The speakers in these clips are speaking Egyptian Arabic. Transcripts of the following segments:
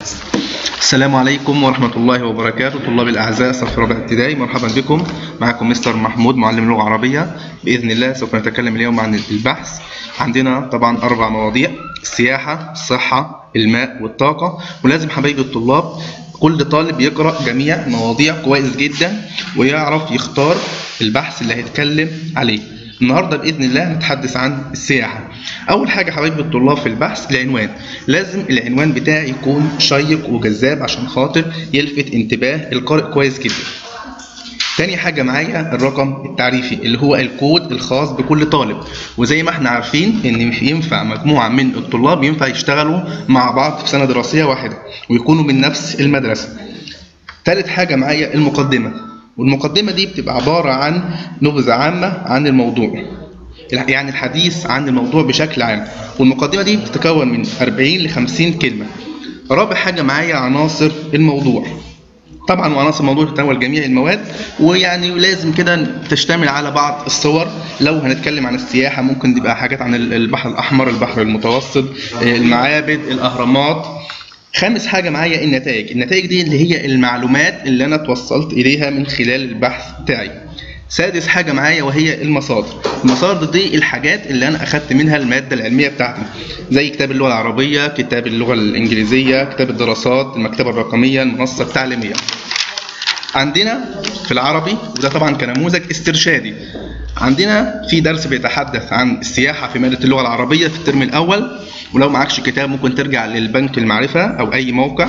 السلام عليكم ورحمة الله وبركاته طلاب الأعزاء صف رابع ابتدائي مرحبا بكم معكم مستر محمود معلم لغة عربية بإذن الله سوف نتكلم اليوم عن البحث عندنا طبعا أربع مواضيع السياحة الصحة الماء والطاقة ولازم حبايبي الطلاب كل طالب يقرأ جميع المواضيع كويس جدا ويعرف يختار البحث اللي هيتكلم عليه النهارده باذن الله هنتحدث عن السياحه اول حاجه حبايبي الطلاب في البحث العنوان لازم العنوان بتاعي يكون شيق وجذاب عشان خاطر يلفت انتباه القارئ كويس جدا تاني حاجة معايا الرقم التعريفي اللي هو الكود الخاص بكل طالب وزي ما احنا عارفين ان مش ينفع مجموعة من الطلاب ينفع يشتغلوا مع بعض في سنة دراسية واحدة ويكونوا من نفس المدرسة تالت حاجة معايا المقدمة والمقدمة دي بتبقى عبارة عن نبذة عامة عن الموضوع يعني الحديث عن الموضوع بشكل عام والمقدمة دي بتتكون من 40 ل 50 كلمة رابع حاجة معايا عناصر الموضوع طبعا وعناصر الموضوع تتناول جميع المواد ويعني لازم كده تشتمل على بعض الصور لو هنتكلم عن السياحة ممكن تبقى حاجات عن البحر الأحمر البحر المتوسط المعابد الأهرامات خامس حاجة معايا النتائج النتائج دي اللي هي المعلومات اللي أنا توصلت إليها من خلال البحث بتاعي سادس حاجة معايا وهي المصادر المصادر دي الحاجات اللي أنا أخدت منها المادة العلمية بتاعتي زي كتاب اللغة العربية كتاب اللغة الإنجليزية كتاب الدراسات المكتبة الرقمية المنصة التعليمية عندنا في العربي وده طبعا كنموذج استرشادي عندنا في درس بيتحدث عن السياحة في مادة اللغة العربية في الترم الأول ولو معكش كتاب ممكن ترجع للبنك المعرفة أو أي موقع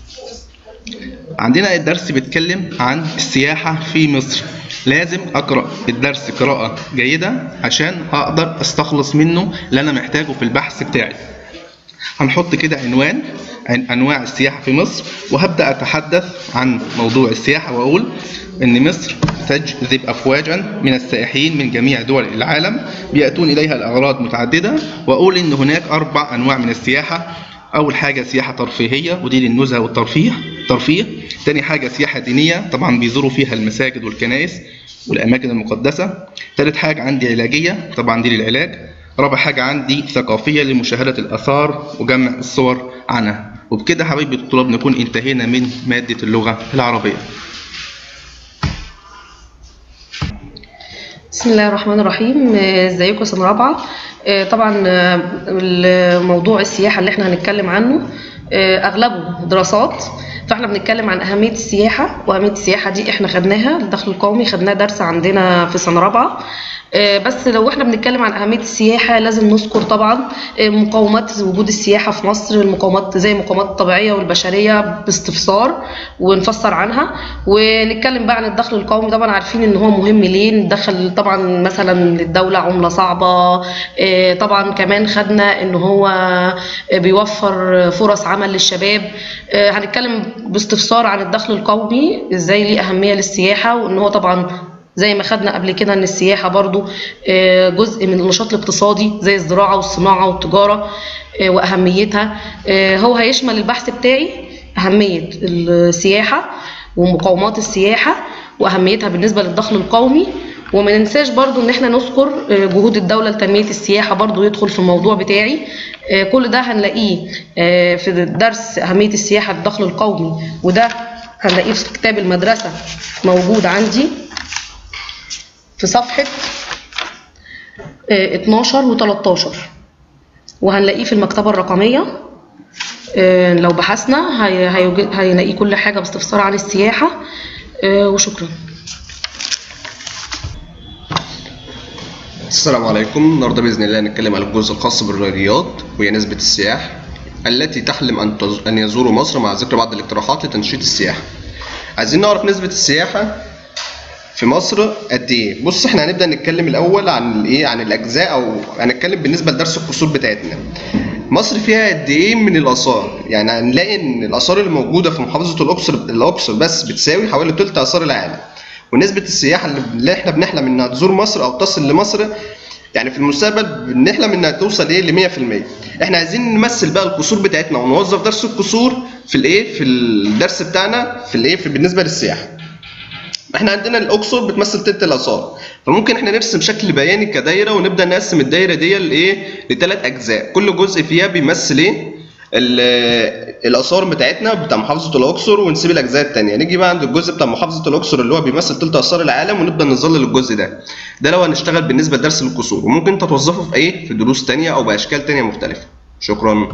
عندنا الدرس بيتكلم عن السياحة في مصر لازم أقرأ الدرس قراءة جيدة عشان أقدر أستخلص منه اللي أنا محتاجه في البحث بتاعي هنحط كده عنوان عن أنواع السياحة في مصر وهبدأ أتحدث عن موضوع السياحة وأقول إن مصر تجذب أفواجا من السائحين من جميع دول العالم بيأتون إليها الأغراض متعددة وأقول إن هناك أربع أنواع من السياحة أول حاجة سياحة ترفيهية ودي للنزهة والترفيه ترفيه تاني حاجة سياحة دينية طبعا بيزوروا فيها المساجد والكنائس والأماكن المقدسة تالت حاجة عندي علاجية طبعا دي للعلاج رابع حاجة عندي ثقافية لمشاهدة الآثار وجمع الصور عنها وبكده حبايبي الطلاب نكون انتهينا من مادة اللغة العربية بسم الله الرحمن الرحيم ازيكم سنه رابعه طبعا موضوع السياحه اللي احنا هنتكلم عنه اغلبه دراسات فاحنا بنتكلم عن اهميه السياحه واهميه السياحه دي احنا خدناها الدخل القومي خدناه درس عندنا في سنه رابعه بس لو احنا بنتكلم عن اهميه السياحه لازم نذكر طبعا مقومات وجود السياحه في مصر المقومات زي المقومات الطبيعيه والبشريه باستفسار ونفسر عنها ونتكلم بقى عن الدخل القومي طبعا عارفين ان هو مهم ليه ندخل طبعا مثلا للدوله عمله صعبه طبعا كمان خدنا ان هو بيوفر فرص عمل للشباب هنتكلم باستفسار عن الدخل القومي ازاي ليه اهميه للسياحه وان هو طبعا زي ما خدنا قبل كده ان السياحه برضو جزء من النشاط الاقتصادي زي الزراعه والصناعه والتجاره واهميتها هو هيشمل البحث بتاعي اهميه السياحه ومقومات السياحه واهميتها بالنسبه للدخل القومي وما ننساش برضو ان احنا نذكر جهود الدولة لتنمية السياحة برضو يدخل في الموضوع بتاعي كل ده هنلاقيه في درس أهمية السياحة الدخل القومي وده هنلاقيه في كتاب المدرسة موجود عندي في صفحة 12 و 13 وهنلاقيه في المكتبة الرقمية لو بحثنا هنلاقي كل حاجة باستفسار عن السياحة وشكرا السلام عليكم النهارده باذن الله هنتكلم على الجزء الخاص بالرياضيات وهي نسبة السياح التي تحلم ان تز... ان يزوروا مصر مع ذكر بعض الاقتراحات لتنشيط السياحة. عايزين نعرف نسبة السياحة في مصر قد ايه؟ بص احنا هنبدا نتكلم الاول عن الايه؟ عن الاجزاء او هنتكلم بالنسبه لدرس القصور بتاعتنا. مصر فيها قد ايه من الاثار؟ يعني هنلاقي ان الاثار اللي موجوده في محافظه الاقصر الاقصر بس بتساوي حوالي ثلث اثار العالم. ونسبه السياحه اللي احنا بنحلم انها تزور مصر او تصل لمصر يعني في المستقبل بنحلم انها توصل ايه ل 100% احنا عايزين نمثل بقى القصور بتاعتنا ونوظف درس القصور في الايه في الدرس بتاعنا في الايه في بالنسبه للسياحه احنا عندنا الاقصر بتمثل تلت الاثار فممكن احنا نرسم شكل بياني كدايره ونبدا نقسم الدايره دي لايه لثلاث اجزاء كل جزء فيها بيمثل ايه ال- الاثار بتاعتنا بتاع محافظه الاقصر ونسيب الاجزاء التانية نيجي بقى عند الجزء بتاع محافظه الاقصر اللي هو بيمثل تلت اثار العالم ونبدا نظلل الجزء ده ده لو هنشتغل بالنسبه لدرس القصور وممكن انت توظفه في ايه في دروس تانية او باشكال تانية مختلفه شكرا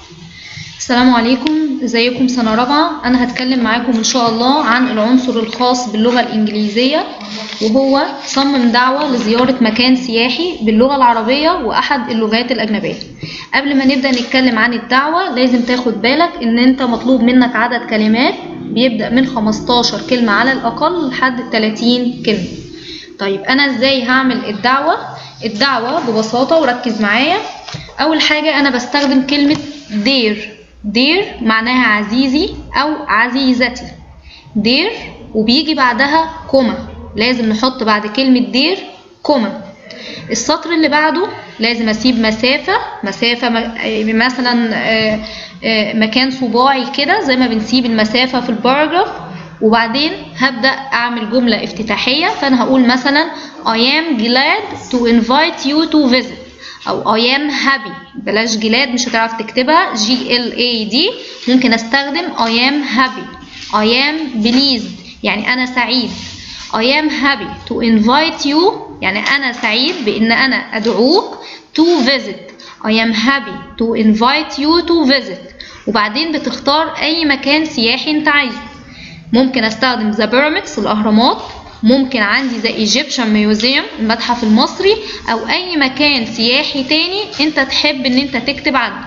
السلام عليكم ازيكم سنة رابعة أنا هتكلم معاكم إن شاء الله عن العنصر الخاص باللغة الإنجليزية وهو صمم دعوة لزيارة مكان سياحي باللغة العربية وأحد اللغات الأجنبية قبل ما نبدأ نتكلم عن الدعوة لازم تاخد بالك إن أنت مطلوب منك عدد كلمات بيبدأ من 15 كلمة على الأقل لحد 30 كلمة طيب أنا إزاي هعمل الدعوة الدعوة ببساطة وركز معايا أول حاجة أنا بستخدم كلمة دير دير معناها عزيزي أو عزيزتي دير وبيجي بعدها كوما لازم نحط بعد كلمة دير كوما السطر اللي بعده لازم اسيب مسافة مسافة م- آه، مثلا آه، آه، مكان صباعي كده زي ما بنسيب المسافة في الباراجراف وبعدين هبدأ أعمل جملة افتتاحية فأنا هقول مثلا I am glad to invite you to visit أو I am happy بلاش جلاد مش هتعرف تكتبها G L A D ممكن أستخدم I am happy I am pleased يعني أنا سعيد I am happy to invite you يعني أنا سعيد بإن أنا أدعوك to visit I am happy to invite you to visit وبعدين بتختار أي مكان سياحي أنت عايزه ممكن استخدم ذا بيراميدز الاهرامات ممكن عندي ذا ايجيبشن ميوزيوم المتحف المصري او اي مكان سياحي تاني انت تحب ان انت تكتب عنه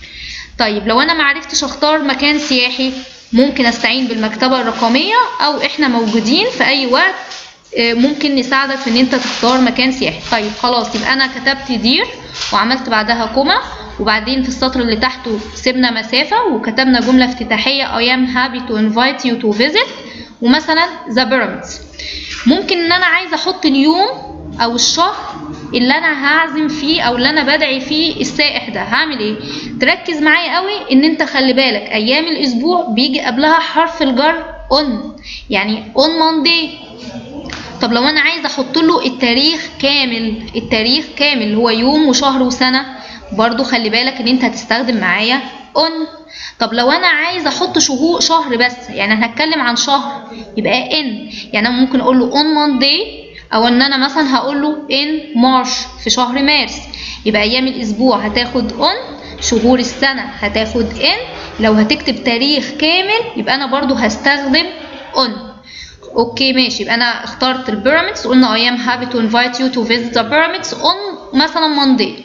طيب لو انا معرفتش اختار مكان سياحي ممكن استعين بالمكتبة الرقمية او احنا موجودين في اي وقت آه، ممكن نساعدك في ان انت تختار مكان سياحي طيب خلاص يبقى انا كتبت دير وعملت بعدها كوما وبعدين في السطر اللي تحته سيبنا مسافة وكتبنا جملة افتتاحية I am happy to invite you to visit ومثلا the pyramids ممكن ان انا عايزة احط اليوم او الشهر اللي انا هعزم فيه او اللي انا بدعي فيه السائح ده هعمل ايه تركز معايا قوي ان انت خلي بالك ايام الاسبوع بيجي قبلها حرف الجر on يعني on Monday طب لو انا عايزه احط له التاريخ كامل التاريخ كامل اللي هو يوم وشهر وسنه برضو خلي بالك ان انت هتستخدم معايا on طب لو انا عايزه احط شهور شهر بس يعني انا هتكلم عن شهر يبقى in يعني انا ممكن اقول له on Monday او ان انا مثلا هقول له in March في شهر مارس يبقى ايام الاسبوع هتاخد on شهور السنه هتاخد in لو هتكتب تاريخ كامل يبقى انا برضو هستخدم on اوكي ماشي يبقى انا اخترت البيراميدز قلنا I am happy to invite you to visit the pyramids on مثلا Monday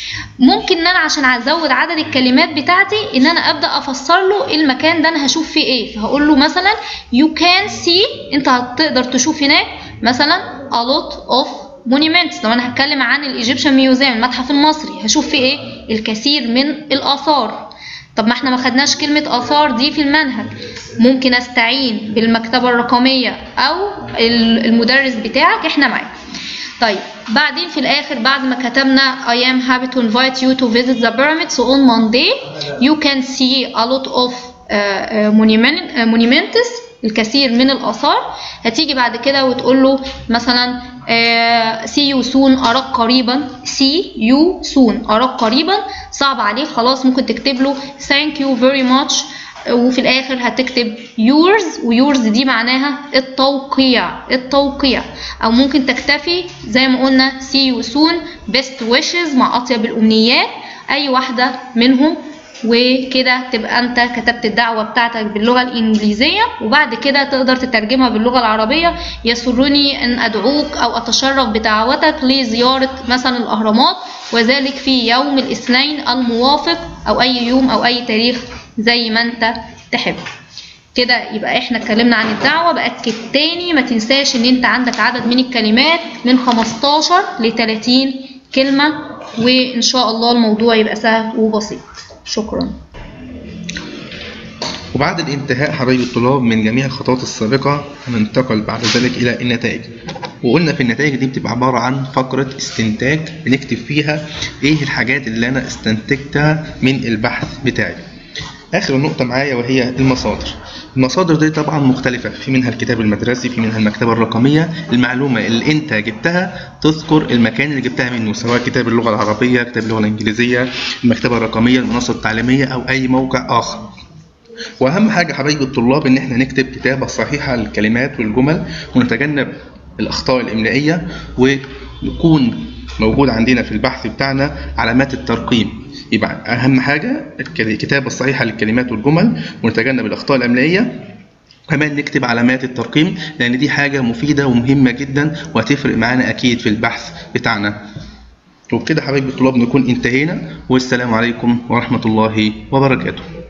ممكن ان انا عشان ازود عدد الكلمات بتاعتي ان انا ابدا افسر له المكان ده انا هشوف فيه ايه فهقول له مثلا you can see انت هتقدر تشوف هناك مثلا a lot of monuments لو انا هتكلم عن الايجيبشن ميوزيوم المتحف المصري هشوف فيه ايه الكثير من الاثار طب ما احنا ما خدناش كلمة آثار دي في المنهج ممكن استعين بالمكتبة الرقمية أو ال- المدرس بتاعك احنا معاك طيب بعدين في الآخر بعد ما كتبنا I am happy to invite you to visit the pyramids on Monday you can see a lot of uh, uh, monument, uh, monuments الكثير من الآثار هتيجي بعد كده وتقول له مثلا آه، see you soon أراك قريبا see you soon أراك قريبا صعب عليك خلاص ممكن تكتب له thank you very much وفي الآخر هتكتب yours ويورز دي معناها التوقيع التوقيع أو ممكن تكتفي زي ما قلنا see you soon best wishes مع أطيب الأمنيات أي واحدة منهم وكده تبقى انت كتبت الدعوة بتاعتك باللغة الإنجليزية وبعد كده تقدر تترجمها باللغة العربية يسرني أن أدعوك أو أتشرف بدعوتك لزيارة مثلا الأهرامات وذلك في يوم الاثنين الموافق أو أي يوم أو أي تاريخ زي ما انت تحب كده يبقى احنا اتكلمنا عن الدعوة بأكد تاني ما تنساش ان انت عندك عدد من الكلمات من 15 ل 30 كلمة وان شاء الله الموضوع يبقى سهل وبسيط شكرا وبعد الانتهاء حبايبي الطلاب من جميع الخطوات السابقة هننتقل بعد ذلك إلى النتائج وقلنا في النتائج دي بتبقى عبارة عن فقرة استنتاج بنكتب فيها إيه الحاجات اللي أنا استنتجتها من البحث بتاعي اخر نقطه معايا وهي المصادر المصادر دي طبعا مختلفه في منها الكتاب المدرسي في منها المكتبه الرقميه المعلومه اللي انت جبتها تذكر المكان اللي جبتها منه سواء كتاب اللغه العربيه كتاب اللغه الانجليزيه المكتبه الرقميه المنصه التعليميه او اي موقع اخر واهم حاجه حبايبي الطلاب ان احنا نكتب كتابه صحيحه للكلمات والجمل ونتجنب الاخطاء الاملائيه ونكون موجود عندنا في البحث بتاعنا علامات الترقيم يبقى اهم حاجه الكتابه الصحيحه للكلمات والجمل ونتجنب الاخطاء الاملائيه كمان نكتب علامات الترقيم لان دي حاجه مفيده ومهمه جدا وهتفرق معانا اكيد في البحث بتاعنا وبكده حبايبي الطلاب نكون انتهينا والسلام عليكم ورحمه الله وبركاته